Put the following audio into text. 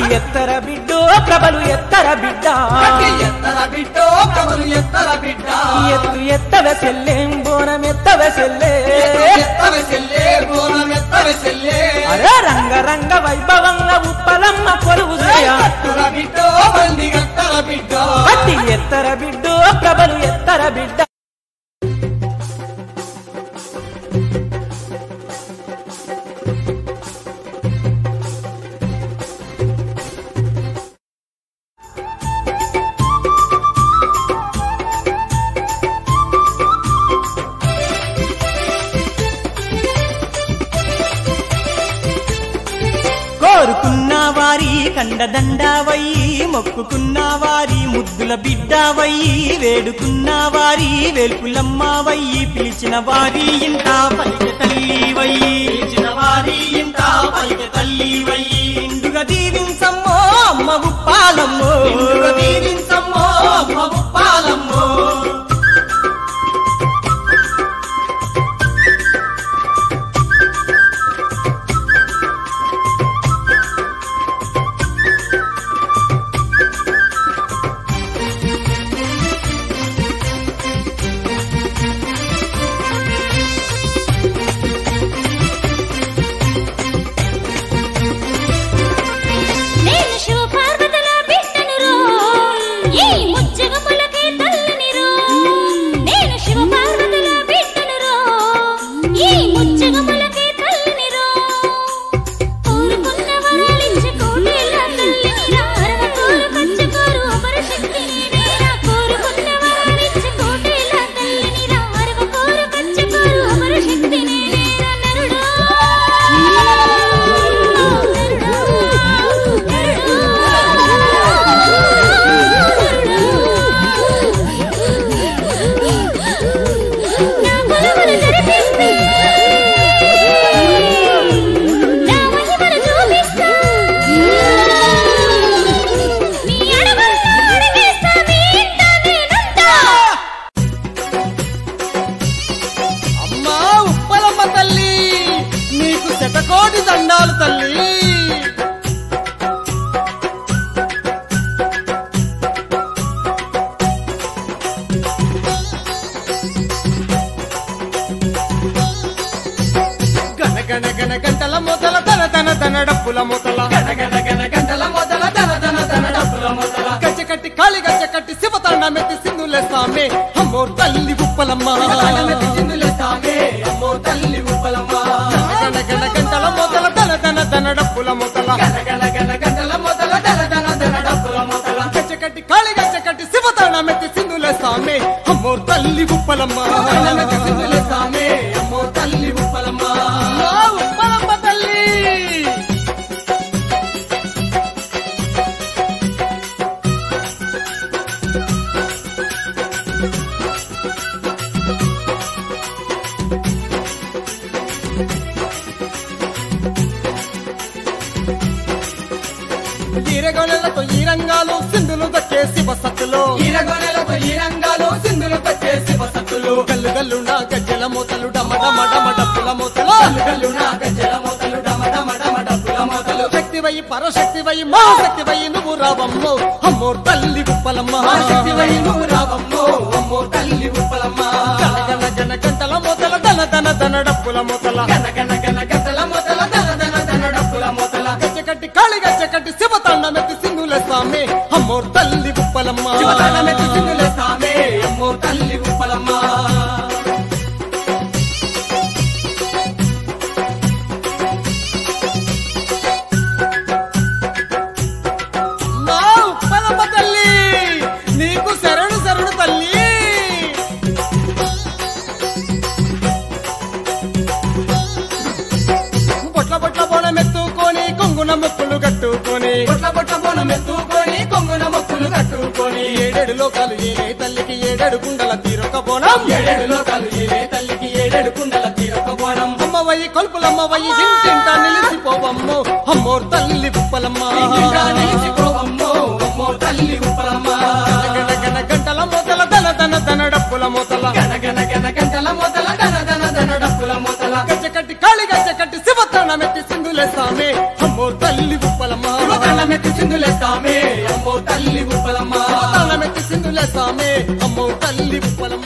ఎత్తర బిడ్డో ప్రభలు ఎత్తర బిడ్డ కట్టి ఎత్తర బిడ్డో కబలు ఎత్తర బిడ్డ ఎత్తు ఎత్తవ సెల్లేం బోనం ఎత్తవ సెల్లే ఎత్తర సెల్లే బోనం ఎత్తర సెల్లే అరే రంగ రంగ వైభవంగా ఉప్పలమ్మ కొలువు చేయ కట్టుర బిడ్డో బండి కట్టర బిడ్డో కట్టి ఎత్తర బిడ్డో ప్రభలు ఎత్తర బిడ్డ కోరుకున్న వారి కండదండావయ్యి మొక్కుకున్న వారి ముద్దుల బిడ్డావయ్యి వేడుకున్న వారి వేల్పులమ్మవయ్యి పిలిచిన వారి ఇంట పలిక తల్లివయ్యి పిలిచిన వారి ఇంట పలిక తల్లివయ్యి ఇండుగా దీవించమ్మో అమ్మ ఉప్పాలమ్మో ఇందులో దీవించమ్మో అమ్మ ఉప్పాలమ్మో నేను శివపార్వతుల బిడ్డను రో ఈ ముచ్చగములకే తల్లిని రో నేను శివపార్వతుల బిడ్డను రో ఈ ముచ్చగములకే తల్లిని రో కోరుకున్న వరాలించే కోటేల తల్లిని రా అరవ కోరు పంచకోరు అమర శక్తిని నేనా కోరుకున్న వరాలించే కోటేల తల్లిని రా అరవ కోరు పంచకోరు అమర శక్తిని నేనా నరుడా అమ్మా ఉప్పలమ్మ తల్లి నీకు శతకోటి దండాలు తల్లి గన గన గన గంటల మొదల తన తన తన డప్పుల మొదల గన గన గన గంటల మొదల తన తన తన డప్పుల మొదల గచ్చ కట్టి కాళి గచ్చ కట్టి శివతాండ మెత్తి సింధులే సామే అమ్మో తల్లి ఉప్పలమ్మ సింధులే సామే అమ్మో తల్లి ఉప్పలమ్మ గన గన గంటల మొదల తన తన తన డప్పుల మొదల గన గన గన గంటల మొదల తన తన తన డప్పుల మొదల గచ్చ కట్టి కాళి గచ్చ కట్టి శివతాండ మెత్తి సింధులే సామే అమ్మో తల్లి ఉప్పలమ్మ సింధులే సామే అమ్మో తల్లి ఉప్పలమ్మ ఉప్పలమ్మ తల్లి ఈరగొనెలతో ఈ రంగాలు సింధులు దక్కే శివ సత్తులు ఈరగొనెలతో ఈ రంగాలు సింధులు చేసి వసతులు గల్లు గల్లు నా గజ్జల మూతలు డమ డమ డమ డప్పుల మూతలు కల్లు నా గజ్జల మోతలు డమ డమ డమ డబ్బుల మోతలు శక్తి వై పరశక్తి వై మహాశక్తి వై నువ్వు రావమ్మో అమ్మో తల్లి ఉప్పలమ్మ శక్తి వై నువ్వు రావమ్మో అమ్మో తల్లి ఉప్పలమ్మ గన గన గన గంటల మూతల దన దన దన డప్పుల మూతల గన గన గన గతల మొదల దన దన దన డబ్బుల మొదల గజ్జ కట్టి కాళి గజ్జ కట్టి శివతాండమెత్తి సింధుల స్వామి అమ్మో తల్లి ఉప్పలమ్మ శివతాండమెత్తి సింధుల సామే అమ్మో తల్లి ఉప్పలమ్మ మా ఉప్పలమ్మ తల్లి నీకు శరణు శరణు తల్లి బొట్ల బొట్ల బోనం ఎత్తుకొని కొంగున ముక్కులు కట్టుకొని బొట్ల బొట్ల బోనం ఎత్తుకొని కొంగున మొక్కులు కట్టుకొని ఏడేడు లోకాలు ఏలే తల్లికి ఏడేడు కుండల తీరొక బోనం ఏడేడు లోకాలు ఏలే తల్లికి ఏడేడు కుండల తీరొక బోనం అమ్మవయ్యి కొల్పులమ్మవయ్యి ఇంటింటా నిలిచిపోవమ్మో అమ్మోర్ తల్లి ఉప్పలమ్మ ఇంటింటా నిలిచిపోవమ్మో అమ్మో తల్లి ఉప్పలమ్మ గన గన గంటల మూతల దన దన దన డప్పుల మూతల గన గన గన గంటల మొదల దన దన దన డప్పుల మొదల గజ్జ కట్టి కాళి గజ్జ కట్టి శివతాణమెత్తి సింధులే సామే అమ్మోర్ తల్లి ఉప్పలమ్మ తాళమెత్తి సింధులేస్తామే అమ్మో తల్లి ఉప్పలమ్మ తాళమెత్తి సింధులేస్తామే అమ్మో తల్లి ఉప్పలమ్మ